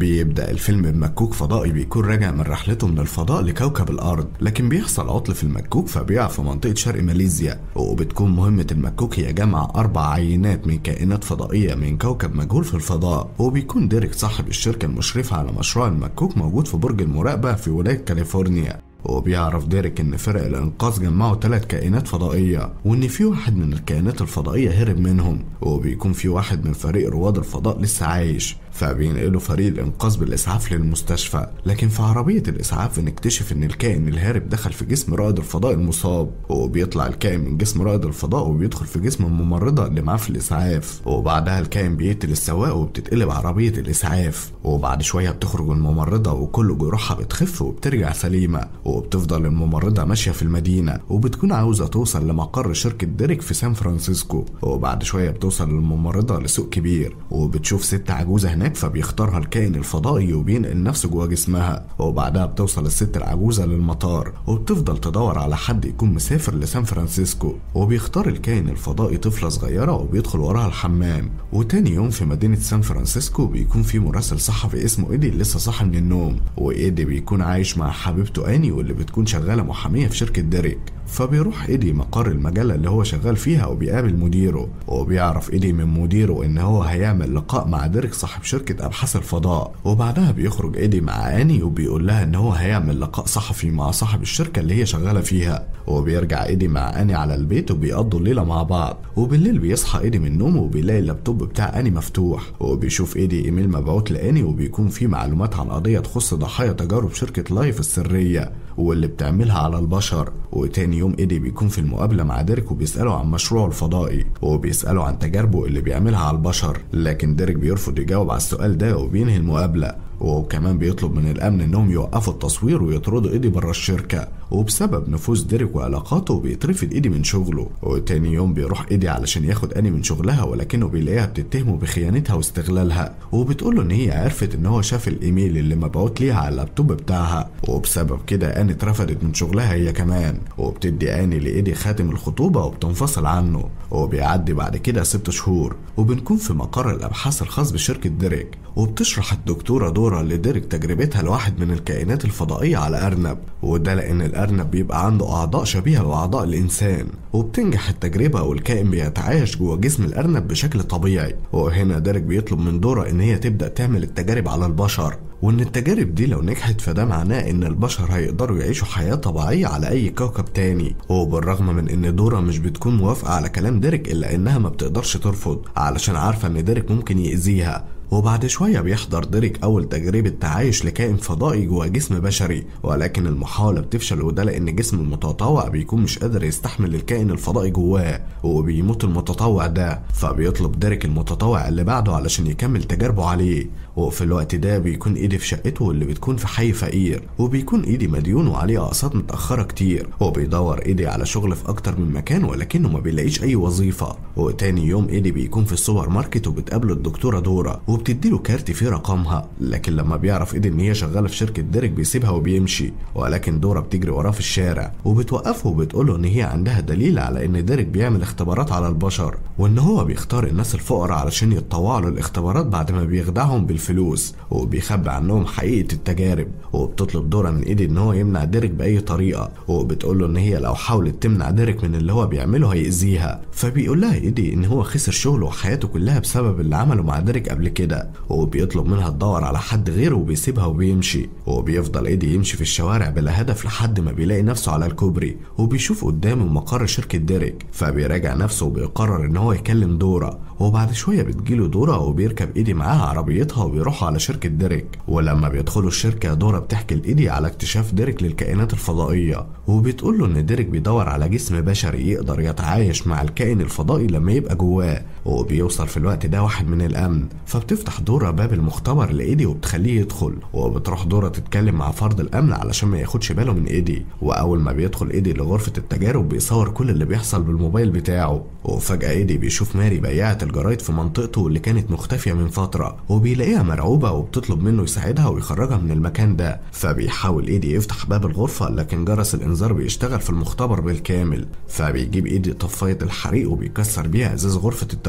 بيبدأ الفيلم بمكوك فضائي بيكون راجع من رحلته من الفضاء لكوكب الأرض لكن بيحصل عطل في المكوك فبيقع في منطقة شرق ماليزيا وبتكون مهمة المكوك هي جمع أربع عينات من كائنات فضائية من كوكب مجهول في الفضاء وبيكون ديريك صاحب الشركة المشرفة على مشروع المكوك موجود في برج المراقبة في ولاية كاليفورنيا وبيعرف ديريك ان فرق الانقاذ جمعوا ثلاث كائنات فضائيه وان في واحد من الكائنات الفضائيه هرب منهم وبيكون في واحد من فريق رواد الفضاء لسه عايش فبينقلوا فريق الانقاذ بالاسعاف للمستشفى لكن في عربيه الاسعاف بنكتشف ان الكائن الهارب دخل في جسم رائد الفضاء المصاب وبيطلع الكائن من جسم رائد الفضاء وبيدخل في جسم الممرضه اللي معاه في الاسعاف وبعدها الكائن بيقتل السواق وبتتقلب عربيه الاسعاف وبعد شويه بتخرج الممرضه وكل جروحها بتخف وبترجع سليمه وبتفضل الممرضه ماشيه في المدينه وبتكون عاوزه توصل لمقر شركه ديريك في سان فرانسيسكو وبعد شويه بتوصل الممرضه لسوق كبير وبتشوف ست عجوزه هناك فبيختارها الكائن الفضائي وبينقل نفسه جوه جسمها وبعدها بتوصل الست العجوزة للمطار وبتفضل تدور على حد يكون مسافر لسان فرانسيسكو وبيختار الكائن الفضائي طفلة صغيرة وبيدخل وراها الحمام وتاني يوم في مدينة سان فرانسيسكو بيكون في مراسل صحفي اسمه ايدي لسه صاحي من النوم وايدي بيكون عايش مع حبيبته اني واللي بتكون شغالة محامية في شركة ديريك فبيروح ايدي مقر المجلة اللي هو شغال فيها وبيقابل مديره وبيعرف ايدي من مديره ان هو هيعمل لقاء مع ديريك صاحب شركة ابحاث الفضاء وبعدها بيخرج ايدي مع اني وبيقول لها ان هو هيعمل لقاء صحفي مع صاحب الشركة اللي هي شغالة فيها وبيرجع ايدي مع اني على البيت وبيقضوا الليلة مع بعض وبالليل بيصحى ايدي من نومه وبيلاقي اللابتوب بتاع اني مفتوح وبيشوف ايدي ايميل مبعوت لاني وبيكون فيه معلومات عن قضية تخص ضحايا تجارب شركة لايف السرية واللي بتعملها على البشر وتاني يوم ايدي بيكون في المقابلة مع ديريك وبيسأله عن مشروعه الفضائي وبيسأله عن تجاربه اللي بيعملها على البشر لكن ديريك بيرفض يجاوب على السؤال ده وبينهي المقابلة وكمان بيطلب من الامن انهم يوقفوا التصوير ويطردوا ايدي بره الشركه وبسبب نفوذ ديريك وعلاقاته بيترفض ايدي من شغله وتاني يوم بيروح ايدي علشان ياخد اني من شغلها ولكنه بيلاقيها بتتهمه بخيانتها واستغلالها وبتقول له ان هي عرفت ان هو شاف الايميل اللي مبعوت ليها على اللابتوب بتاعها وبسبب كده اني اترفضت من شغلها هي كمان وبتدي اني لايدي خاتم الخطوبه وبتنفصل عنه وبيعدي بعد كده ست شهور وبنكون في مقر الابحاث الخاص بشركه ديريك وبتشرح الدكتوره دورا لديريك تجربتها لواحد من الكائنات الفضائيه على ارنب وده لان الارنب بيبقى عنده اعضاء شبيهه باعضاء الانسان وبتنجح التجربه والكائن بيتعايش جوه جسم الارنب بشكل طبيعي وهنا ديريك بيطلب من دورا ان هي تبدا تعمل التجارب على البشر وان التجارب دي لو نجحت فده معناه ان البشر هيقدروا يعيشوا حياة طبيعية على اي كوكب تاني وبالرغم من ان دورا مش بتكون موافقة على كلام ديريك الا انها ما بتقدرش ترفض علشان عارفة ان ديريك ممكن يأذيها وبعد شوية بيحضر ديريك أول تجربة تعايش لكائن فضائي جوه جسم بشري ولكن المحاولة بتفشل وده لأن جسم المتطوع بيكون مش قادر يستحمل الكائن الفضائي جواه وبيموت المتطوع ده فبيطلب ديريك المتطوع اللي بعده علشان يكمل تجاربه عليه وفي الوقت ده بيكون ايدي في شقته اللي بتكون في حي فقير وبيكون ايدي مديون وعليه اقساط متاخره كتير وبيدور ايدي على شغل في اكتر من مكان ولكنه ما بيلاقيش اي وظيفه وتاني يوم ايدي بيكون في السوبر ماركت وبتقابله الدكتوره دورا وبتديله كارت فيه رقمها لكن لما بيعرف ايدي ان هي شغاله في شركه ديريك بيسيبها وبيمشي ولكن دورا بتجري وراه في الشارع وبتوقفه وبتقوله ان هي عندها دليل على ان ديريك بيعمل اختبارات على البشر وان هو بيختار الناس الفقراء علشان يتطوعوا للاختبارات بعد ما بيخدعهم بالفلوس وبيخبي عنهم حقيقه التجارب وبتطلب دورا من ايدي ان هو يمنع ديريك باي طريقه وبتقول له ان هي لو حاولت تمنع ديريك من اللي هو بيعمله هيأذيها فبيقول لها ايدي ان هو خسر شغله وحياته كلها بسبب اللي عمله مع ديريك قبل كده وبيطلب منها تدور على حد غيره وبيسيبها وبيمشي وبيفضل ايدي يمشي في الشوارع بلا هدف لحد ما بيلاقي نفسه على الكوبري وبيشوف قدامه مقر شركه ديريك فبيراجع نفسه وبيقرر ان هو يكلم دورا وبعد شويه بتجيله دورا وبيركب ايدي معاها عربيتها وبيروحوا على شركه ديريك ولما بيدخلوا الشركه دورا بتحكي لايدي على اكتشاف ديريك للكائنات الفضائيه وبتقول له ان ديريك بيدور على جسم بشري يقدر يتعايش مع الكائن الفضائي لما يبقى جواه وبيوصل في الوقت ده واحد من الامن فبتفتح دورا باب المختبر لايدي وبتخليه يدخل وبتروح دورا تتكلم مع فرد الامن علشان ما ياخدش باله من ايدي واول ما بيدخل ايدي لغرفه التجارب بيصور كل اللي بيحصل بالموبايل بتاعه وفجاه ايدي بيشوف ماري بياعه الجرايد في منطقته اللي كانت مختفيه من فتره وبيلاقيها مرعوبه وبتطلب منه يساعدها ويخرجها من المكان ده فبيحاول ايدي يفتح باب الغرفه لكن جرس الانذار بيشتغل في المختبر بالكامل فبيجيب ايدي طفايه الحريق وبيكسر بيها ازاز غرفه التجارب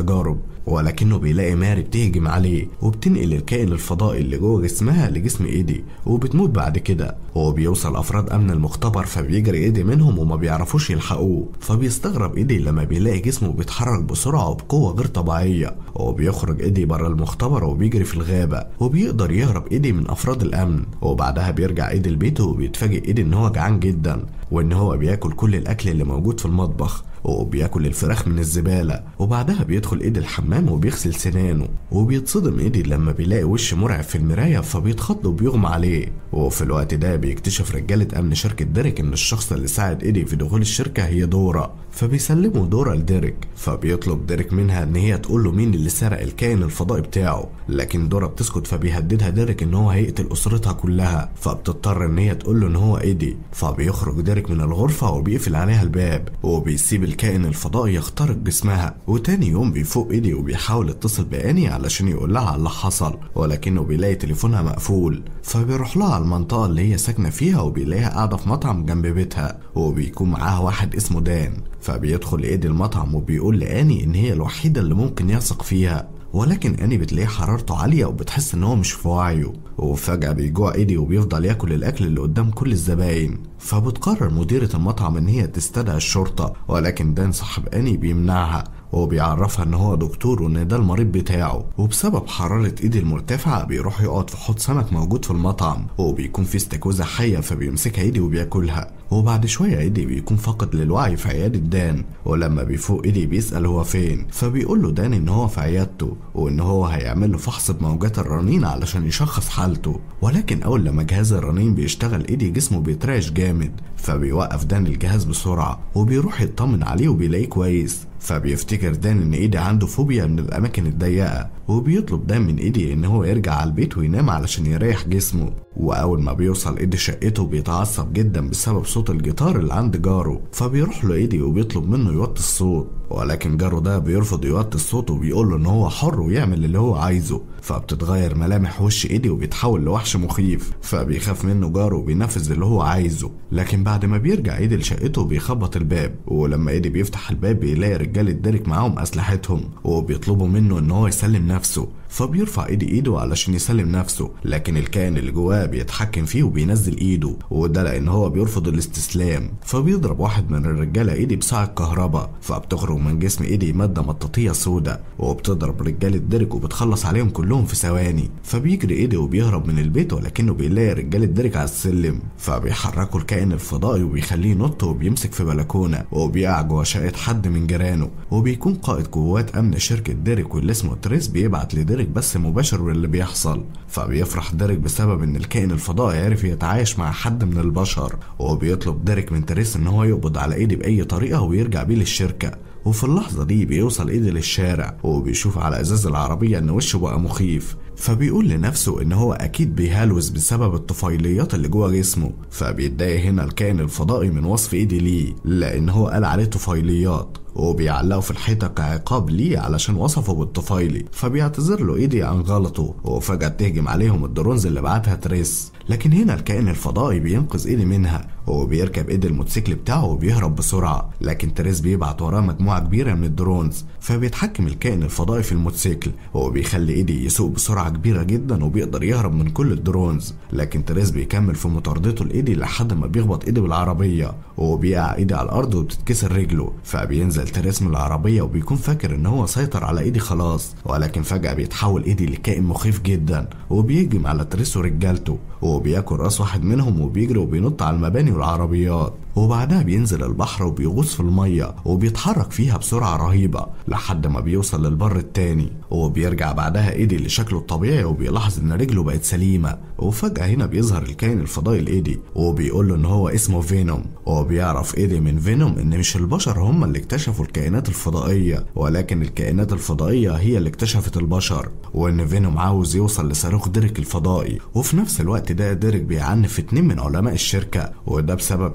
التجارب ولكنه بيلاقي ماري بتهجم عليه وبتنقل الكائن الفضائي اللي جوه جسمها لجسم ايدي وبتموت بعد كده وبيوصل افراد امن المختبر فبيجري ايدي منهم وما بيعرفوش يلحقوه فبيستغرب ايدي لما بيلاقي جسمه بيتحرك بسرعه وبقوه غير طبيعيه وبيخرج ايدي بره المختبر وبيجري في الغابه وبيقدر يهرب ايدي من افراد الامن وبعدها بيرجع ايدي لبيته وبيتفاجئ ايدي ان هو جعان جدا وان هو بياكل كل الاكل اللي موجود في المطبخ وبياكل الفراخ من الزبالة وبعدها بيدخل ايدي الحمام وبيغسل سنانه وبيتصدم ايدي لما بيلاقي وش مرعب في المراية فبيتخض وبيغمى عليه وفي الوقت ده بيكتشف رجالة امن شركة ديريك ان الشخص اللي ساعد ايدي في دخول الشركة هي دورة فبيسلموا دورة لديريك فبيطلب ديريك منها ان هي تقول له مين اللي سرق الكائن الفضائي بتاعه لكن دورة بتسكت فبيهددها ديريك ان هو هيقتل اسرتها كلها فبتضطر ان هي تقول له ان هو ايدي فبيخرج ديريك من الغرفة وبيقفل عليها الباب وبيسيب الكائن الفضائي يخترق جسمها وتاني يوم بيفوق ايدي وبيحاول يتصل باني علشان يقول لها على اللي حصل ولكنه بيلاقي تليفونها مقفول فبيروح لها على المنطقة اللي هي ساكنة فيها وبيلاقيها قاعدة في مطعم جنب بيتها وبيكون معاها واحد اسمه دان فبيدخل ايدي المطعم وبيقول لاني ان هي الوحيدة اللي ممكن يثق فيها ولكن اني بتلاقي حرارته عاليه وبتحس ان هو مش في وعيه وفجاه بيجوع ايدي وبيفضل ياكل الاكل اللي قدام كل الزباين فبتقرر مديرة المطعم ان هي تستدعي الشرطة ولكن دان صاحب اني بيمنعها وبيعرفها ان هو دكتور وان ده المريض بتاعه وبسبب حرارة ايدي المرتفعة بيروح يقعد في حوض سمك موجود في المطعم وبيكون في استاكوزا حية فبيمسكها ايدي وبياكلها وبعد شوية ايدي بيكون فاقد للوعي في عيادة دان ولما بيفوق ايدي بيسأل هو فين فبيقول له دان ان هو في عيادته وان هو هيعمل له فحص بموجات الرنين علشان يشخص حالته ولكن اول لما جهاز الرنين بيشتغل ايدي جسمه بيترعش جامد فبيوقف دان الجهاز بسرعة وبيروح يطمن عليه وبيلاقيه كويس فبيفتكر دان ان ايدي عنده فوبيا من الاماكن الضيقه وبيطلب دان من ايدي ان هو يرجع على البيت وينام علشان يريح جسمه واول ما بيوصل ايدي شقته بيتعصب جدا بسبب صوت الجيتار اللي عند جاره فبيروح له ايدي وبيطلب منه يوطي الصوت ولكن جاره ده بيرفض يوطي الصوت وبيقول له ان هو حر ويعمل اللي هو عايزه فبتتغير ملامح وش ايدي وبيتحول لوحش مخيف فبيخاف منه جاره وبينفذ اللي هو عايزه لكن بعد ما بيرجع ايدي لشقته بيخبط الباب ولما ايدي بيفتح الباب بيلاقي رجاله ديريك معاهم اسلحتهم وبيطلبوا منه ان هو يسلم نفسه فبيرفع ايدي ايده علشان يسلم نفسه لكن الكائن اللي جواه بيتحكم فيه وبينزل ايده وده لان هو بيرفض الاستسلام فبيضرب واحد من الرجاله ايدي بساعة كهرباء فبتخرج من جسم ايدي ماده مطاطيه سوداء وبتضرب رجاله ديريك وبتخلص عليهم كلهم في ثواني فبيجري ايدي وبيهرب من البيت ولكنه بيلاقي رجاله ديريك على السلم فبيحركوا الكائن الفضائي وبيخليه ينط وبيمسك في بلكونه وبيقع جوه شقه حد من جيرانه وبيكون قائد قوات امن شركه ديريك واللي اسمه تريس بيبعت لديريك بس مباشر باللي بيحصل فبيفرح ديريك بسبب ان الكائن الفضائي عرف يتعايش مع حد من البشر وبيطلب ديريك من تريس ان هو يقبض على ايدي باي طريقه ويرجع بيه للشركه وفي اللحظة دي بيوصل ايدي للشارع وبيشوف على ازاز العربية ان وشه بقى مخيف فبيقول لنفسه ان هو اكيد بيهلوس بسبب الطفيليات اللي جوه جسمه فبيتضايق هنا الكائن الفضائي من وصف ايدي ليه لان هو قال عليه طفيليات وبيعلقوا في الحيطة كعقاب ليه علشان وصفه بالطفيلي فبيعتذر له ايدي عن غلطه وفجأة تهجم عليهم الدرونز اللي بعتها تريس لكن هنا الكائن الفضائي بينقذ ايدي منها وبيركب ايدي الموتوسيكل بتاعه وبيهرب بسرعة لكن تريس بيبعت وراه مجموعة كبيرة من الدرونز فبيتحكم الكائن الفضائي في الموتوسيكل وبيخلي ايدي يسوق بسرعة كبيرة جدا وبيقدر يهرب من كل الدرونز لكن تريس بيكمل في مطاردته لايدي لحد ما بيخبط ايدي بالعربية وبيقع ايدي على الارض وبتتكسر رجله فبينزل تريس من العربية وبيكون فاكر ان هو سيطر على ايدي خلاص ولكن فجأة بيتحول ايدي لكائن مخيف جدا وبيهجم على تريس ورجالته وبياكل راس واحد منهم وبيجري وبينط على المباني والعربيات وبعدها بينزل البحر وبيغوص في المية وبيتحرك فيها بسرعة رهيبة لحد ما بيوصل للبر التاني وبيرجع بعدها ايدي لشكله الطبيعي وبيلاحظ ان رجله بقت سليمة وفجأة هنا بيظهر الكائن الفضائي لايدي وبيقول له ان هو اسمه فينوم وبيعرف ايدي من فينوم ان مش البشر هم اللي اكتشفوا الكائنات الفضائية ولكن الكائنات الفضائية هي اللي اكتشفت البشر وان فينوم عاوز يوصل لصاروخ ديريك الفضائي وفي نفس الوقت ده ديريك بيعنف اتنين من علماء الشركة وده بسبب انهم سابوا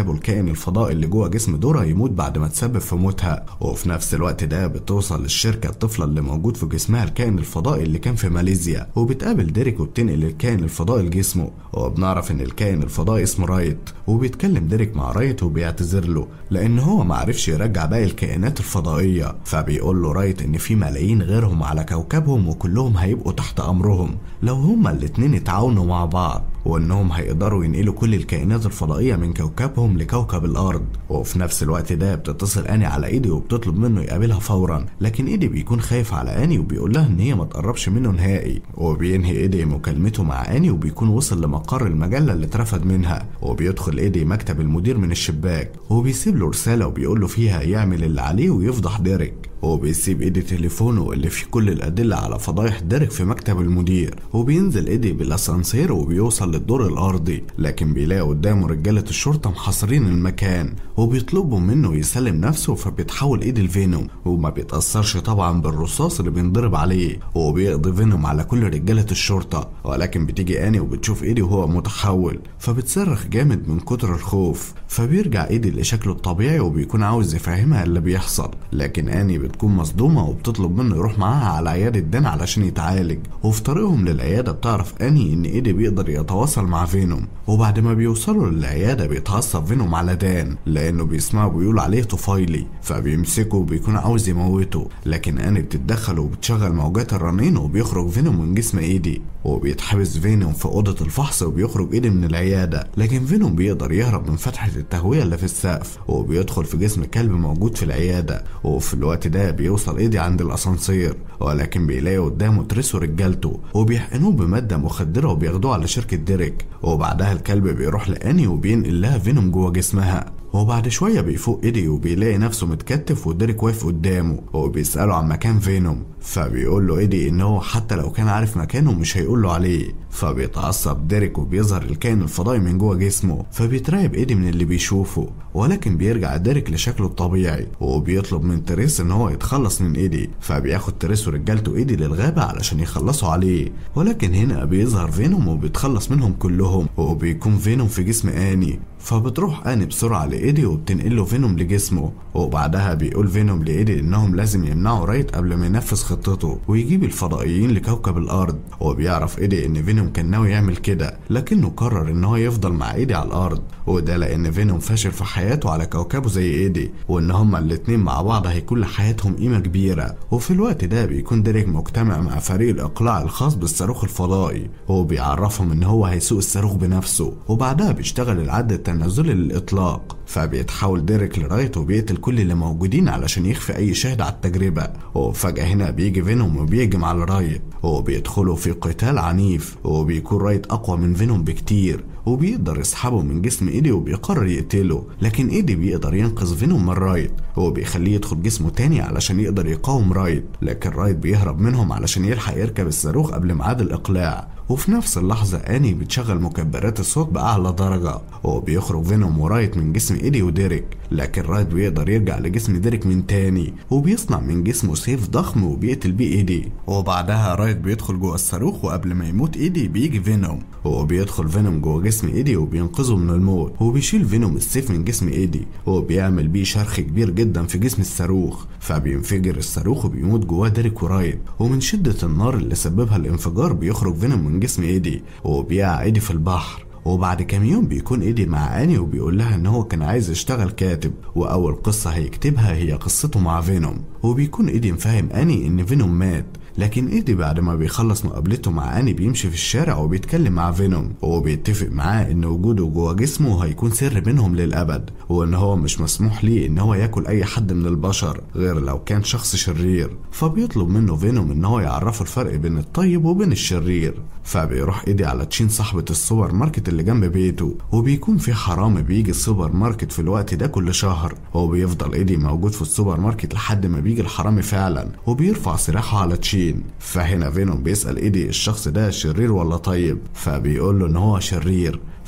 سابوا الكائن الفضائي اللي جوه جسم دورا يموت بعد ما تسبب في موتها وفي نفس الوقت ده بتوصل للشركة الطفلة اللي موجود في جسمها الكائن الفضائي اللي كان في ماليزيا وبتقابل ديريك وبتنقل الكائن الفضائي لجسمه وبنعرف ان الكائن الفضائي اسمه رايت وبيتكلم ديريك مع رايت وبيعتذر له لان هو معرفش يرجع باقي الكائنات الفضائية فبيقول له رايت ان في ملايين غيرهم على كوكبهم وكلهم هيبقوا تحت امرهم لو هما الاتنين اتعاونوا مع بعض وانهم هيقدروا ينقلوا كل الكائنات الفضائيه من كوكبهم لكوكب الارض وفي نفس الوقت ده بتتصل اني على ايدي وبتطلب منه يقابلها فورا لكن ايدي بيكون خايف على اني وبيقول لها ان هي ما تقربش منه نهائي وبينهي ايدي مكالمته مع اني وبيكون وصل لمقر المجله اللي اترفد منها وبيدخل ايدي مكتب المدير من الشباك وبيسيب له رساله وبيقول له فيها يعمل اللي عليه ويفضح ديريك وبيسيب ايدي تليفونه اللي فيه كل الادله على فضايح ديريك في مكتب المدير وبينزل ايدي بالاسانسير وبيوصل للدور الارضي لكن بيلاقي قدامه رجاله الشرطه محاصرين المكان وبيطلبوا منه يسلم نفسه فبيتحول ايدي لفينوم وما بيتاثرش طبعا بالرصاص اللي بينضرب عليه وبيقضي فينوم على كل رجاله الشرطه ولكن بتيجي اني وبتشوف ايدي وهو متحول فبتصرخ جامد من كتر الخوف فبيرجع ايدي لشكله الطبيعي وبيكون عاوز يفهمها اللي بيحصل لكن اني بتكون مصدومه وبتطلب منه يروح معاها على عياده دان علشان يتعالج وفي طريقهم للعياده بتعرف اني ان ايدي بيقدر يتواصل مع فينوم وبعد ما بيوصلوا للعياده بيتعصب فينوم على دان لانه بيسمعه بيقول عليه طفيلي فبيمسكه وبيكون عاوز يموته لكن اني بتتدخل وبتشغل موجات الرنين وبيخرج فينوم من جسم ايدي وبيتحبس فينوم في اوضه الفحص وبيخرج ايدي من العياده لكن فينوم بيقدر يهرب من فتحه التهويه اللي في السقف وبيدخل في جسم كلب موجود في العياده وفي الوقت ده بيوصل ايدي عند الاسانسير ولكن بيلاقي قدامه تريس ورجالته وبيحقنوه بماده مخدره وبياخدوه على شركه ديريك وبعدها الكلب بيروح لاني وبينقل لها فينوم جوه جسمها وبعد شوية بيفوق ايدي وبيلاقي نفسه متكتف وديريك واقف قدامه وبيسأله عن مكان فينوم فبيقول له ايدي ان هو حتى لو كان عارف مكانه مش هيقول له عليه فبيتعصب ديريك وبيظهر الكائن الفضائي من جوه جسمه فبيتراقب ايدي من اللي بيشوفه ولكن بيرجع ديريك لشكله الطبيعي وبيطلب من تريس ان هو يتخلص من ايدي فبياخد تريس ورجالته ايدي للغابة علشان يخلصوا عليه ولكن هنا بيظهر فينوم وبيتخلص منهم كلهم وبيكون فينوم في جسم اني فبتروح اني بسرعة لايدي وبتنقل له فينوم لجسمه وبعدها بيقول فينوم لايدي انهم لازم يمنعوا رايت قبل ما ينفذ خطته ويجيب الفضائيين لكوكب الارض وبيعرف ايدي ان فينوم كان ناوي يعمل كده لكنه قرر ان هو يفضل مع ايدي على الارض وده لان فينوم فاشل في حياته على كوكبه زي ايدي وان هما الاتنين مع بعض هيكون لحياتهم قيمة كبيرة وفي الوقت ده بيكون ديريك مجتمع مع فريق الاقلاع الخاص بالصاروخ الفضائي وبيعرفهم ان هو هيسوق الصاروخ بنفسه وبعدها بيشتغل العد التنازلي للاطلاق فبيتحول ديريك لرايت وبيقتل كل اللي موجودين علشان يخفي اي شاهد على التجربة وفجأة هنا بيجي فينوم وبيهجم على رايت وبيدخلوا في قتال عنيف وبيكون رايت اقوى من فينوم بكتير وبيقدر يسحبه من جسم ايدي وبيقرر يقتله لكن ايدي بيقدر ينقذ فينوم من رايت وبيخليه يدخل جسمه تاني علشان يقدر يقاوم رايت لكن رايت بيهرب منهم علشان يلحق يركب الصاروخ قبل ميعاد الاقلاع وفي نفس اللحظة اني بتشغل مكبرات الصوت بأعلى درجة وبيخرج فينوم ورايت من جسم ايدي وديريك لكن رايت بيقدر يرجع لجسم ديريك من تاني وبيصنع من جسمه سيف ضخم وبيقتل بيه ايدي وبعدها رايت بيدخل جوه الصاروخ وقبل ما يموت ايدي بيجي فينوم وبيدخل فينوم جوه جسم ايدي وبينقذه من الموت وبيشيل فينوم السيف من جسم ايدي وبيعمل بيه شرخ كبير جدا في جسم الصاروخ فبينفجر الصاروخ وبيموت جواه ديريك ورايت ومن شدة النار اللي سببها الانفجار بيخرج فينوم من جسم ايدي وبيقع ايدي في البحر وبعد كام يوم بيكون ايدي مع اني وبيقول لها ان هو كان عايز يشتغل كاتب واول قصه هيكتبها هي قصته مع فينوم وبيكون ايدي مفهم اني ان فينوم مات لكن ايدي بعد ما بيخلص مقابلته مع اني بيمشي في الشارع وبيتكلم مع فينوم وبيتفق معاه ان وجوده جوه جسمه هيكون سر بينهم للابد وان هو مش مسموح ليه ان هو ياكل اي حد من البشر غير لو كان شخص شرير فبيطلب منه فينوم ان هو يعرفه الفرق بين الطيب وبين الشرير فبيروح ايدي على تشين صاحبة السوبر ماركت اللي جنب بيته وبيكون في حرامي بيجي السوبر ماركت في الوقت ده كل شهر وبيفضل ايدي موجود في السوبر ماركت لحد ما بيجي الحرامي فعلا وبيرفع سلاحه على تشين فهنا فينوم بيسأل ايدي الشخص ده شرير ولا طيب فبيقول له ان هو شرير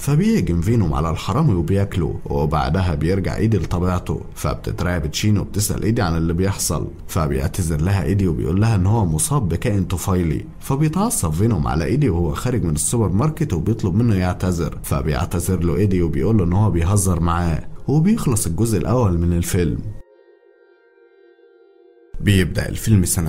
فبيهجم فينوم على الحرامي وبياكله وبعدها بيرجع ايدي لطبيعته فبتترعب تشين وبتسال ايدي عن اللي بيحصل فبيعتذر لها ايدي وبيقول لها ان هو مصاب بكائن طفيلي فبيتعصب فينوم على ايدي وهو خارج من السوبر ماركت وبيطلب منه يعتذر فبيعتذر له ايدي وبيقول له ان هو بيهزر معاه وبيخلص الجزء الاول من الفيلم بيبدأ الفيلم سنة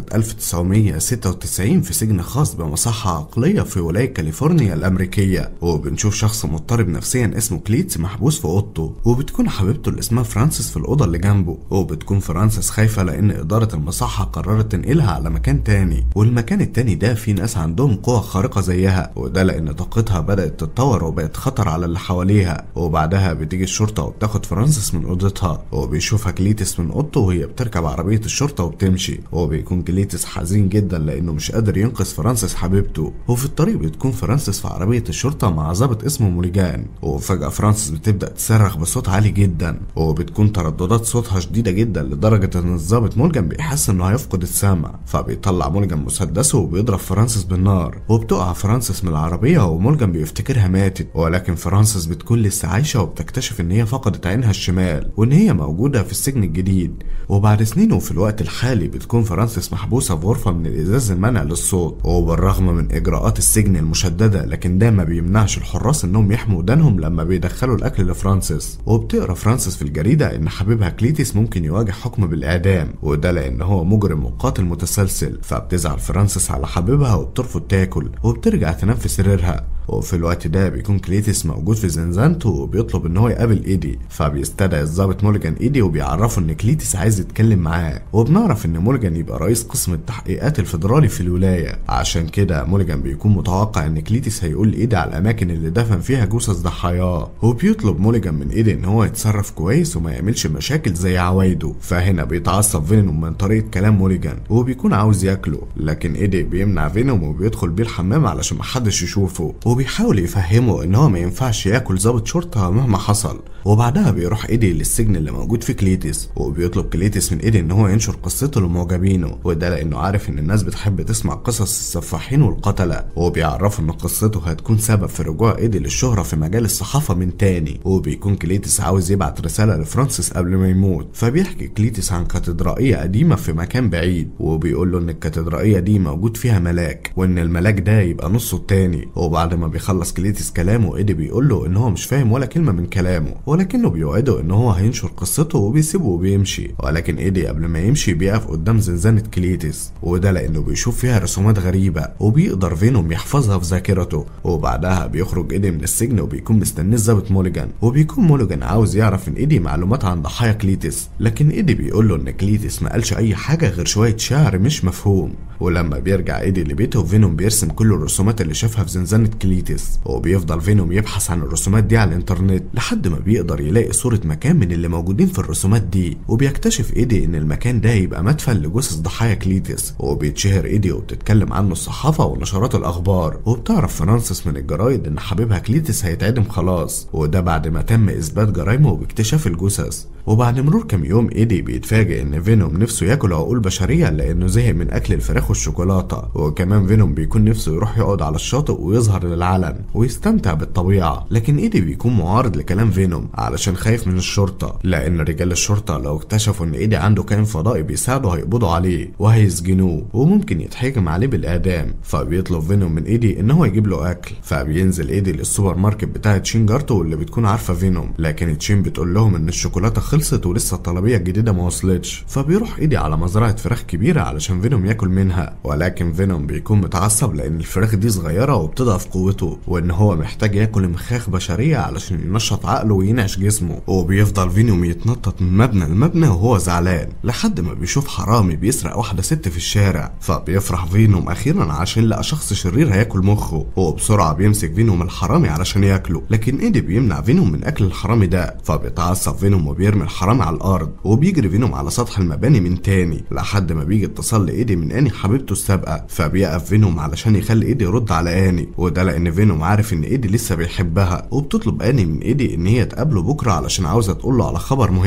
1996 في سجن خاص بمصحة عقلية في ولاية كاليفورنيا الأمريكية وبنشوف شخص مضطرب نفسيا اسمه كليتس محبوس في أوضته وبتكون حبيبته اللي اسمها فرانسيس في الأوضة اللي جنبه وبتكون فرانسيس خايفة لأن إدارة المصحة قررت تنقلها على مكان تاني والمكان التاني ده فيه ناس عندهم قوة خارقة زيها وده لأن طاقتها بدأت تتطور وبقت خطر على اللي حواليها وبعدها بتيجي الشرطة وبتاخد فرانسيس من أوضتها وبيشوفها كليتس من أوضته وهي بتركب عربية الشرطة وبتمشي وبيكون كليتس حزين جدا لانه مش قادر ينقذ فرانسيس حبيبته وفي الطريق بتكون فرانسيس في عربية الشرطة مع ضابط اسمه موليجان وفجأة فرانسيس بتبدأ تصرخ بصوت عالي جدا وبتكون ترددات صوتها شديدة جدا لدرجة ان الضابط مولجان بيحس انه هيفقد السمع فبيطلع مولجان مسدسه وبيضرب فرانسيس بالنار وبتقع فرانسيس من العربية ومولجان بيفتكرها ماتت ولكن فرانسيس بتكون لسه عايشة وبتكتشف ان هي فقدت عينها الشمال وان هي موجودة في السجن الجديد وبعد سنين وفي الوقت الحالي بتكون فرانسيس محبوسة في غرفة من الإزاز المنع للصوت وبالرغم من إجراءات السجن المشددة لكن ده ما بيمنعش الحراس إنهم يحموا ودانهم لما بيدخلوا الأكل لفرانسيس وبتقرا فرانسيس في الجريدة إن حبيبها كليتيس ممكن يواجه حكم بالإعدام وده لأن هو مجرم وقاتل متسلسل فبتزعل فرانسيس على حبيبها وبترفض تاكل وبترجع تنام في سريرها وفي الوقت ده بيكون كليتس موجود في زنزانته وبيطلب ان هو يقابل ايدي فبيستدعي الضابط مولجان ايدي وبيعرفه ان كليتس عايز يتكلم معاه وبنعرف ان مولجان يبقى رئيس قسم التحقيقات الفيدرالي في الولايه عشان كده مولجان بيكون متوقع ان كليتس هيقول لايدي على الاماكن اللي دفن فيها جثث ضحاياه وبيطلب مولجان من ايدي ان هو يتصرف كويس وما يعملش مشاكل زي عوايده فهنا بيتعصب فينوم من طريقه كلام مولجان وبيكون عاوز ياكله لكن ايدي بيمنع فينوم وبيدخل بيه الحمام علشان محدش يشوفه وبيحاول يفهمه ان هو ما ينفعش ياكل ضابط شرطه مهما حصل وبعدها بيروح ايدي للسجن اللي موجود فيه كليتس وبيطلب كليتس من ايدي ان هو ينشر قصته لمعجبينه وده لانه عارف ان الناس بتحب تسمع قصص السفاحين والقتله وبيعرفه ان قصته هتكون سبب في رجوع ايدي للشهره في مجال الصحافه من تاني وبيكون كليتس عاوز يبعت رساله لفرانسيس قبل ما يموت فبيحكي كليتس عن كاتدرائيه قديمه في مكان بعيد وبيقول له ان الكاتدرائيه دي موجود فيها ملاك وان الملاك ده يبقى نصه التاني وبعد ما بيخلص كليتس كلامه ايدي بيقول له ان هو مش فاهم ولا كلمه من كلامه ولكنه بيوعده ان هو هينشر قصته وبيسيبه وبيمشي ولكن ايدي قبل ما يمشي بيقف قدام زنزانه كليتس وده لانه بيشوف فيها رسومات غريبه وبيقدر فينوم يحفظها في ذاكرته وبعدها بيخرج ايدي من السجن وبيكون مستنيه الظابط موليجان وبيكون موليجان عاوز يعرف من ايدي معلومات عن ضحايا كليتس لكن ايدي بيقول له ان كليتس ما قالش اي حاجه غير شويه شعر مش مفهوم ولما بيرجع ايدي لبيته فينوم بيرسم كل الرسومات اللي شافها في زنزانه كليتس وبيفضل فينوم يبحث عن الرسومات دي على الانترنت لحد ما بيقدر يلاقي صوره مكان من اللي موجودين في الرسومات دي وبيكتشف ايدي ان المكان ده يبقى مدفن لجثث ضحايا كليتس وبيتشهر ايدي وبتتكلم عنه الصحافه ونشرات الاخبار وبتعرف فرانسيس من الجرايد ان حبيبها كليتس هيتعدم خلاص وده بعد ما تم اثبات جرايمه واكتشاف الجثث وبعد مرور كام يوم ايدي بيتفاجئ ان فينوم نفسه ياكل عقول بشريه لانه زهق من اكل الفراخ والشوكولاته وكمان فينوم بيكون نفسه يروح يقعد على الشاطئ ويظهر للعلن ويستمتع بالطبيعه لكن ايدي بيكون معارض لكلام فينوم علشان خايف من الشرطه لان رجال الشرطه لو اكتشفوا ان ايدي عنده كائن فضائي بيساعده هيقبضوا عليه وهيسجنوه وممكن يتحكم عليه بالاعدام فبيطلب فينوم من ايدي ان هو يجيب له اكل فبينزل ايدي للسوبر ماركت بتاعه تشين جارتو اللي بتكون عارفه فينوم لكن تشين بتقول لهم ان الشوكولاته خلصت ولسه الطلبيه الجديده ما وصلتش فبيروح ايدي على مزرعه فراخ كبيره علشان فينوم ياكل منها ولكن فينوم بيكون متعصب لان الفراخ دي صغيره وبتضعف قوته وان هو محتاج ياكل مخاخ بشريه علشان ينشط عقله وينعش جسمه وبيفضل فينوم يتنطط من مبنى لمبنى وهو زعلان لحد ما بيشوف حرامي بيسرق واحده ست في الشارع فبيفرح فينوم اخيرا عشان لقى شخص شرير هياكل مخه وبسرعه بيمسك فينوم الحرامي علشان ياكله لكن ايدي بيمنع فينوم من اكل الحرامي ده فبيتعصب فينوم وبيرمي الحرامي على الارض وبيجري فينوم على سطح المباني من تاني لحد ما بيجي اتصال لايدي من اني حبيبته السابقه فبيقف فينوم علشان يخلي ايدي يرد على اني وده لان فينوم عارف ان ايدي لسه بيحبها وبتطلب اني من ايدي ان هي تقابله بكره علشان عاوزه تقول له على خبر مهم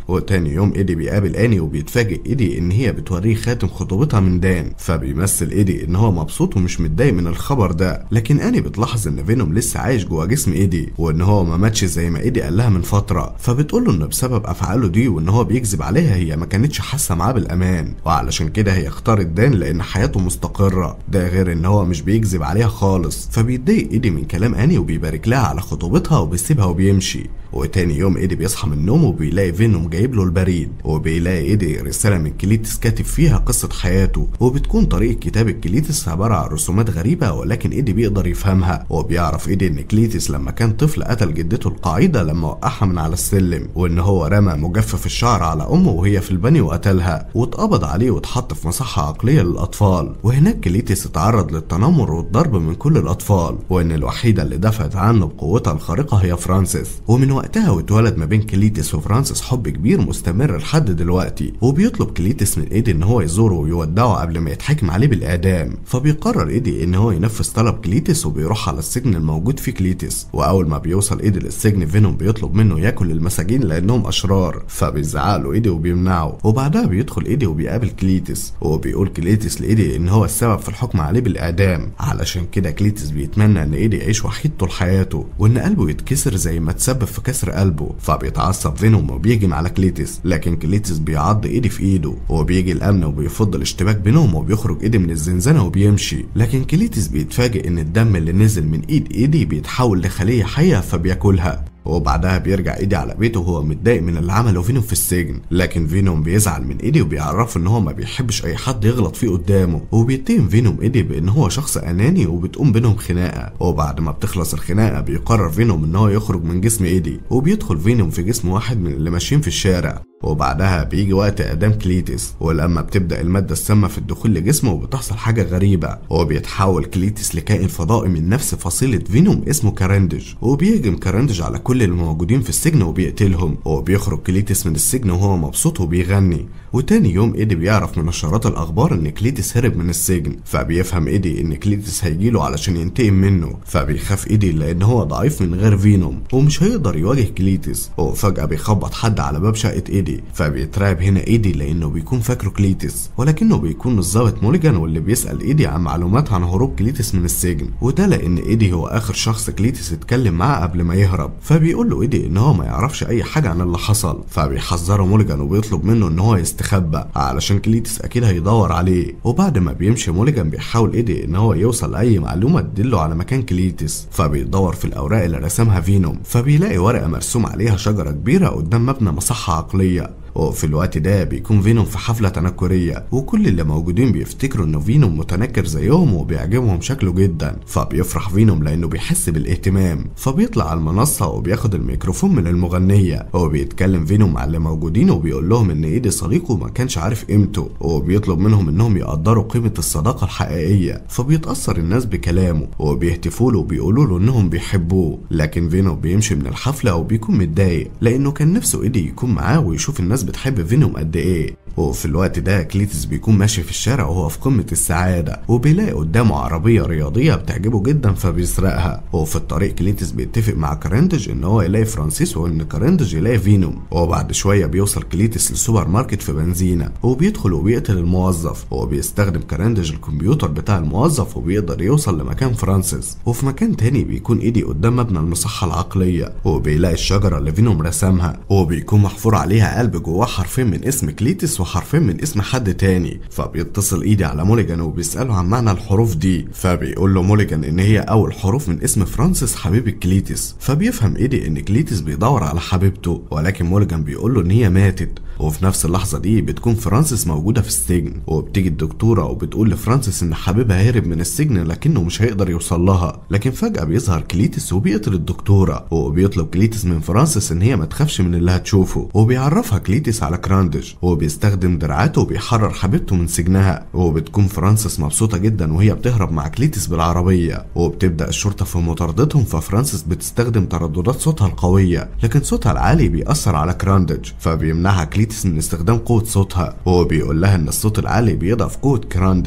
وتاني يوم ايدي بيقابل اني وبيتفاجئ ايدي ان هي بتوريه خاتم خطوبتها من دان فبيمثل ايدي ان هو مبسوط ومش متضايق من الخبر ده لكن اني بتلاحظ ان فينوم لسه عايش جوه جسم ايدي وان هو ما ماتش زي ما ايدي قال لها من فتره فبتقول له ان بسبب افعاله دي وان هو بيكذب عليها هي ما كانتش حاسه معاه بالامان وعلشان كده هي اختارت دان لان حياته مستقره ده غير ان هو مش بيكذب عليها خالص فبيتضايق ايدي من كلام اني وبيبارك لها على خطوبتها وبيسيبها وبيمشي وتاني يوم ايدي بيصحى من النوم وبيلاقي فينوم جايب له البريد وبيلاقي ايدي رساله من كليتس كاتب فيها قصه حياته وبتكون طريقه كتابه كليتس عباره عن رسومات غريبه ولكن ايدي بيقدر يفهمها وبيعرف ايدي ان كليتس لما كان طفل قتل جدته القاعده لما وقعها من على السلم وان هو رمى مجفف الشعر على امه وهي في البني وقتلها واتقبض عليه واتحط في مصحه عقليه للاطفال وهناك كليتس اتعرض للتنمر والضرب من كل الاطفال وان الوحيده اللي دفعت عنه بقوتها الخارقه هي فرانسيس ومن وقتها واتولد ما بين كليتس وفرانسيس حب كبير مستمر لحد دلوقتي وبيطلب كليتس من ايدي ان هو يزوره ويودعه قبل ما يتحكم عليه بالاعدام فبيقرر ايدي ان هو ينفذ طلب كليتس وبيروح على السجن الموجود فيه كليتس واول ما بيوصل ايدي للسجن فينوم بيطلب منه ياكل المساجين لانهم اشرار فبيزعق له ايدي وبيمنعه وبعدها بيدخل ايدي وبيقابل كليتس وبيقول كليتس لايدي ان هو السبب في الحكم عليه بالاعدام علشان كده كليتس بيتمنى ان ايدي يعيش وحيد طول حياته وان قلبه يتكسر زي ما تسبب في كسر قلبه فبيتعصب فينوم وبيهجم على كليتس لكن كليتس بيعض ايدي في ايده وبيجي الامن وبيفض الاشتباك بينهم وبيخرج ايدي من الزنزانه وبيمشي لكن كليتس بيتفاجئ ان الدم اللي نزل من ايد ايدي بيتحول لخليه حيه فبياكلها وبعدها بيرجع ايدي على بيته وهو متضايق من اللي عمله فينوم في السجن لكن فينوم بيزعل من ايدي وبيعرفه ان هو ما بيحبش اي حد يغلط فيه قدامه وبيتهم فينوم ايدي بان هو شخص اناني وبتقوم بينهم خناقه وبعد ما بتخلص الخناقه بيقرر فينوم ان هو يخرج من جسم ايدي وبيدخل فينوم في جسم واحد من اللي ماشيين في الشارع وبعدها بيجي وقت اعدام كليتس ولما بتبدا الماده السامه في الدخول لجسمه وبتحصل حاجه غريبه وبيتحول كليتس لكائن فضائي من نفس فصيله فينوم اسمه كارندج وبيهجم كارندج على كل الموجودين في السجن وبيقتلهم وبيخرج كليتس من السجن وهو مبسوط وبيغني وتاني يوم ايدي بيعرف من نشرات الاخبار ان كليتس هرب من السجن فبيفهم ايدي ان كليتس هيجيله علشان ينتقم منه فبيخاف ايدي لان هو ضعيف من غير فينوم ومش هيقدر يواجه كليتس وفجاه بيخبط حد على باب شقه ايدي فبيترعب هنا ايدي لانه بيكون فاكره كليتس ولكنه بيكون الظابط موليجان واللي بيسال ايدي عن معلومات عن هروب كليتس من السجن وده لان ايدي هو اخر شخص كليتس اتكلم معاه قبل ما يهرب فبيقول له ايدي ان هو ما يعرفش اي حاجه عن اللي حصل فبيحذره موليجان وبيطلب منه ان هو يستخبى علشان كليتس اكيد هيدور عليه وبعد ما بيمشي موليجان بيحاول ايدي ان هو يوصل لاي معلومه تدله على مكان كليتس فبيدور في الاوراق اللي رسمها فينوم فبيلاقي ورقه مرسوم عليها شجره كبيره قدام مبنى مصحه عقليه وفي الوقت ده بيكون فينوم في حفلة تنكرية وكل اللي موجودين بيفتكروا انه فينوم متنكر زيهم وبيعجبهم شكله جدا فبيفرح فينوم لانه بيحس بالاهتمام فبيطلع على المنصة وبياخد الميكروفون من المغنية وبيتكلم فينوم مع اللي موجودين وبيقول لهم ان ايدي صديقه ما كانش عارف قيمته وبيطلب منهم انهم يقدروا قيمة الصداقة الحقيقية فبيتأثر الناس بكلامه وبيهتفوا له وبيقولوا له انهم بيحبوه لكن فينوم بيمشي من الحفلة وبيكون متضايق لانه كان نفسه ايدي يكون معاه ويشوف الناس بتحب فينوم قد ايه وفي الوقت ده كليتس بيكون ماشي في الشارع وهو في قمة السعادة وبيلاقي قدامه عربية رياضية بتعجبه جدا فبيسرقها وفي الطريق كليتس بيتفق مع كارندج ان هو يلاقي فرانسيس وان كارندج يلاقي فينوم وبعد شوية بيوصل كليتس للسوبر ماركت في بنزينة وبيدخل وبيقتل الموظف وبيستخدم كارندج الكمبيوتر بتاع الموظف وبيقدر يوصل لمكان فرانسيس وفي مكان تاني بيكون ايدي قدام مبنى المصحة العقلية وبيلاقي الشجرة اللي فينوم رسمها وبيكون محفور عليها قلب جواه حرفين من اسم كليتس وحرفين من اسم حد تاني فبيتصل ايدي على موليجان وبيسأله عن معنى الحروف دي فبيقول له موليجان ان هي اول حروف من اسم فرانسيس حبيبة كليتس فبيفهم ايدي ان كليتس بيدور على حبيبته ولكن موليجان بيقول له ان هي ماتت وفي نفس اللحظة دي بتكون فرانسيس موجودة في السجن وبتيجي الدكتورة وبتقول لفرانسيس إن حبيبها هرب من السجن لكنه مش هيقدر يوصل لها لكن فجأة بيظهر كليتس وبيقتل الدكتورة وبيطلب كليتس من فرانسيس إن هي ما تخافش من اللي هتشوفه وبيعرفها كليتس على كراندج وبيستخدم دراعاته وبيحرر حبيبته من سجنها وبتكون فرانسيس مبسوطة جدا وهي بتهرب مع كليتس بالعربية وبتبدأ الشرطة في مطاردتهم ففرانسيس بتستخدم ترددات صوتها القوية لكن صوتها العالي بيأثر على كراندج فبيمنعها كليتس من استخدام قوة صوتها وهو بيقول لها ان الصوت العالي بيضعف قوة كراندج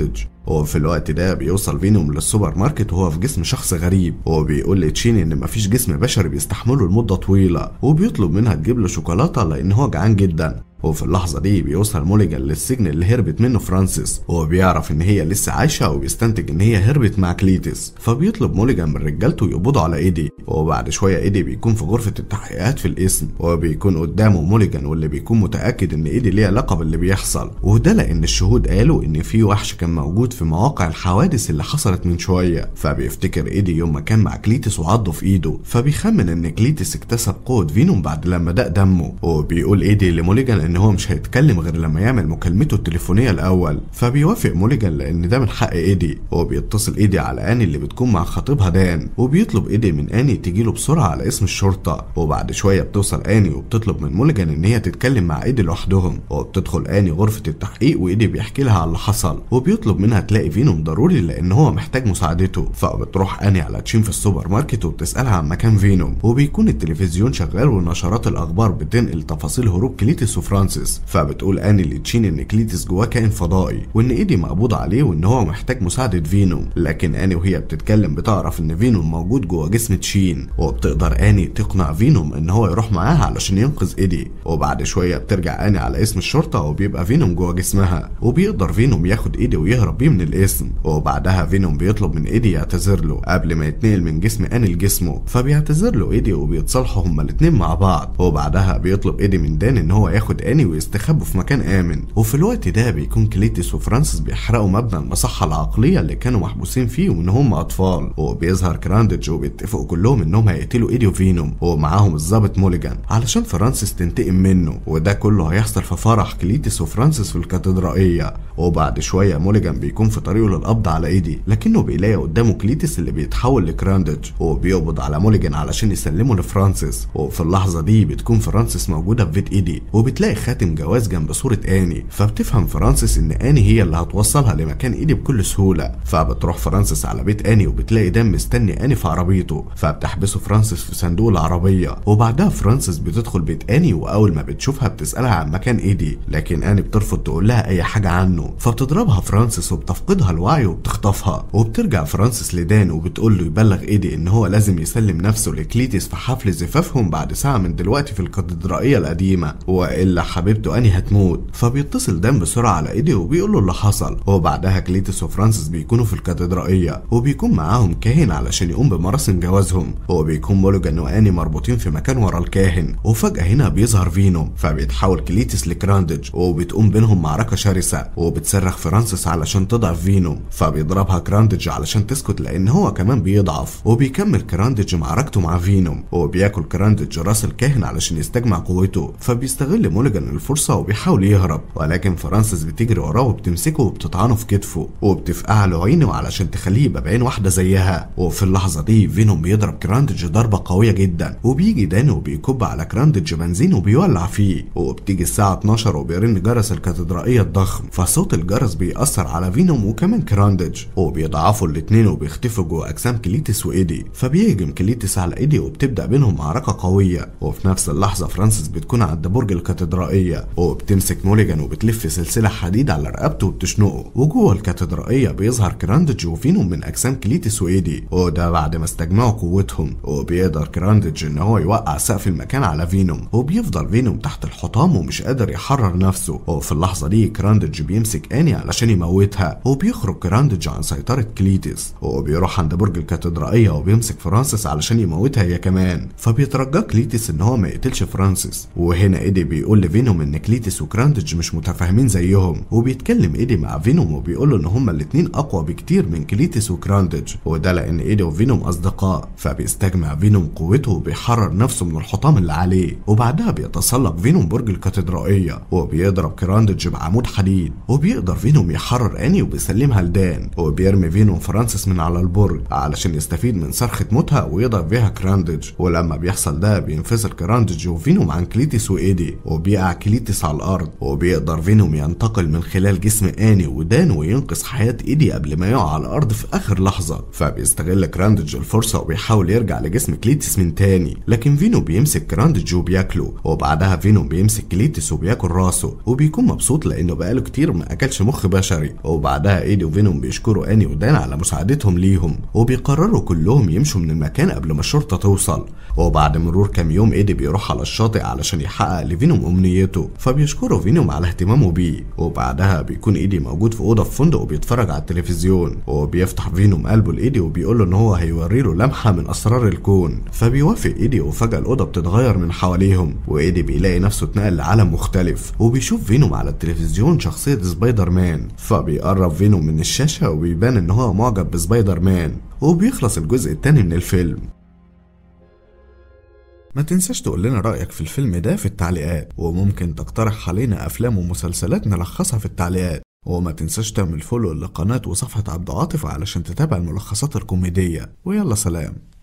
وفي الوقت ده بيوصل فينوم للسوبر ماركت وهو في جسم شخص غريب وبيقول لتشين ان مفيش جسم بشري بيستحمله لمده طويله وبيطلب منها تجيب له شوكولاته لان هو جعان جدا وفي اللحظة دي بيوصل موليجان للسجن اللي هربت منه فرانسيس وبيعرف ان هي لسه عايشة وبيستنتج ان هي هربت مع كليتس فبيطلب موليجان من رجالته يقبضوا على ايدي وبعد شوية ايدي بيكون في غرفة التحقيقات في الاسم وبيكون قدامه موليجان واللي بيكون متأكد ان ايدي ليها علاقة باللي بيحصل وده لان الشهود قالوا ان في وحش كان موجود في مواقع الحوادث اللي حصلت من شوية فبيفتكر ايدي يوم ما كان مع كليتس وعضه في ايده فبيخمن ان كليتس اكتسب قوة فينوم بعد لما داق دمه وبيقول ايدي لموليجان ان هو مش هيتكلم غير لما يعمل مكالمته التليفونيه الاول فبيوافق موليجان لان ده من حق ايدي وبيتصل ايدي على اني اللي بتكون مع خطيبها دان وبيطلب ايدي من اني تجيله بسرعه على اسم الشرطه وبعد شويه بتوصل اني وبتطلب من موليجان ان هي تتكلم مع ايدي لوحدهم وبتدخل اني غرفه التحقيق وايدي بيحكي لها على اللي حصل وبيطلب منها تلاقي فينوم ضروري لان هو محتاج مساعدته فبتروح اني على تشين في السوبر ماركت وبتسالها عن مكان فينوم وبيكون التلفزيون شغال ونشرات الاخبار بتنقل تفاصيل هروب كليتس وفرانسيس فبتقول اني لتشين ان كليتس جواه كائن فضائي وان ايدي مقبوض عليه وان هو محتاج مساعده فينوم لكن اني وهي بتتكلم بتعرف ان فينوم موجود جوه جسم تشين وبتقدر اني تقنع فينوم ان هو يروح معاها علشان ينقذ ايدي وبعد شويه بترجع اني على اسم الشرطه وبيبقى فينوم جوه جسمها وبيقدر فينوم ياخد ايدي ويهرب بيه من الاسم وبعدها فينوم بيطلب من ايدي يعتذر له قبل ما يتنقل من جسم اني لجسمه فبيعتذر له ايدي وبيتصالحوا هما الاتنين مع بعض وبعدها بيطلب ايدي من دان ان هو ياخد اني ويستخبوا في مكان آمن وفي الوقت ده بيكون كليتس وفرانسيس بيحرقوا مبنى المصحة العقلية اللي كانوا محبوسين فيه وإن هم أطفال وبيظهر كراندج وبيتفقوا كلهم إنهم هيقتلوا إيدي وفينوم ومعاهم الظابط موليجان علشان فرانسيس تنتقم منه وده كله هيحصل في فرح كليتس وفرانسيس في الكاتدرائية وبعد شوية موليجان بيكون في طريقه للقبض على إيدي لكنه بيلاقي قدامه كليتس اللي بيتحول لكراندج وبيقبض على موليجان علشان يسلمه لفرانسيس وفي اللحظة دي بتكون فرانسيس موجودة في بيت إيدي وبتلاقي خاتم جواز جنب صورة اني فبتفهم فرانسيس ان اني هي اللي هتوصلها لمكان ايدي بكل سهوله فبتروح فرانسيس على بيت اني وبتلاقي دان مستني اني في عربيته فبتحبسه فرانسيس في صندوق العربيه وبعدها فرانسيس بتدخل بيت اني واول ما بتشوفها بتسالها عن مكان ايدي لكن اني بترفض تقول لها اي حاجه عنه فبتضربها فرانسيس وبتفقدها الوعي وبتخطفها وبترجع فرانسيس لدان وبتقول له يبلغ ايدي ان هو لازم يسلم نفسه لكليتس في حفل زفافهم بعد ساعه من دلوقتي في الكاتدرائيه القديمه والا حبيبته اني هتموت فبيتصل دان بسرعة على ايدي وبيقول له اللي حصل وبعدها كليتس وفرانسيس بيكونوا في الكاتدرائية وبيكون معاهم كاهن علشان يقوم بمراسم جوازهم وبيكون مولوجان واني مربوطين في مكان ورا الكاهن وفجأة هنا بيظهر فينوم فبيتحول كليتس لكراندج وبتقوم بينهم معركة شرسة وبتصرخ فرانسيس علشان تضعف فينوم فبيضربها كراندج علشان تسكت لان هو كمان بيضعف وبيكمل كراندج معركته مع فينوم وبياكل كراندج راس الكاهن علشان يستجمع قوته فبيستغل مولوجان الفرصة وبيحاول يهرب ولكن فرانسيس بتجري وراه وبتمسكه وبتطعنه في كتفه وبتفقع له عينه علشان تخليه يبقى بعين واحده زيها وفي اللحظه دي فينوم بيضرب كراندج ضربه قويه جدا وبيجي داني وبيكب على كراندج بنزين وبيولع فيه وبتيجي الساعه 12 وبيرن جرس الكاتدرائيه الضخم فصوت الجرس بيأثر على فينوم وكمان كراندج وبيضعفوا الاتنين وبيختفوا جوه اجسام كليتس وايدي فبيهجم كليتس على ايدي وبتبدا بينهم معركه قويه وفي نفس اللحظه فرانسيس بتكون عند برج الكاتدرائيه وبتمسك موليجان وبتلف سلسله حديد على رقبته وبتشنقه وجوه الكاتدرائيه بيظهر كراندج وفينوم من اجسام كليتس وايدي وده بعد ما استجمعوا قوتهم وبيقدر كراندج ان هو يوقع سقف المكان على فينوم وبيفضل فينوم تحت الحطام ومش قادر يحرر نفسه وفي اللحظه دي كراندج بيمسك اني علشان يموتها وبيخرج كراندج عن سيطره كليتس وبيروح عند برج الكاتدرائيه وبيمسك فرانسيس علشان يموتها هي كمان فبيترجى كليتس ان هو ما يقتلش فرانسيس وهنا ايدي بيقول لفينوم ان كليتس وكراندج مش متفاهمين زيهم وبيتكلم ايدي مع فينوم وبيقول له ان هما الاتنين اقوى بكتير من كليتس وكراندج وده لان ايدي وفينوم اصدقاء فبيستجمع فينوم قوته وبيحرر نفسه من الحطام اللي عليه وبعدها بيتسلق فينوم برج الكاتدرائيه وبيضرب كراندج بعمود حديد وبيقدر فينوم يحرر اني وبيسلمها لدان وبيرمي فينوم فرانسيس من على البرج علشان يستفيد من صرخه موتها ويضرب بيها كراندج ولما بيحصل ده بينفصل كراندج وفينوم عن كليتس وايدي وبيقع بيوقع كليتس على الارض وبيقدر فينوم ينتقل من خلال جسم اني ودان وينقذ حياه ايدي قبل ما يقع على الارض في اخر لحظه فبيستغل كراندج الفرصه وبيحاول يرجع لجسم كليتس من تاني لكن فينو بيمسك كراندج وبياكله وبعدها فينوم بيمسك كليتس وبياكل راسه وبيكون مبسوط لانه بقاله كتير ما اكلش مخ بشري وبعدها ايدي وفينوم بيشكروا اني ودان على مساعدتهم ليهم وبيقرروا كلهم يمشوا من المكان قبل ما الشرطه توصل وبعد مرور كام يوم ايدي بيروح على الشاطئ علشان يحقق لفينوم امنيته فبيشكروا فينوم على اهتمامه بيه وبعدها بيكون ايدي موجود في اوضه في فندق وبيتفرج على التلفزيون وبيفتح فينوم قلبه لايدي وبيقول له ان هو هيوري له لمحه من اسرار الكون فبيوافق ايدي وفجاه الاوضه بتتغير من حواليهم وايدي بيلاقي نفسه اتنقل لعالم مختلف وبيشوف فينوم على التلفزيون شخصيه سبايدر مان فبيقرب فينوم من الشاشه وبيبان ان هو معجب بسبايدر مان وبيخلص الجزء التاني من الفيلم ما تنساش تقول لنا رأيك في الفيلم ده في التعليقات وممكن تقترح علينا أفلام ومسلسلات نلخصها في التعليقات وما تنساش تعمل فولو للقناة وصفحة عبد عاطف علشان تتابع الملخصات الكوميدية ويلا سلام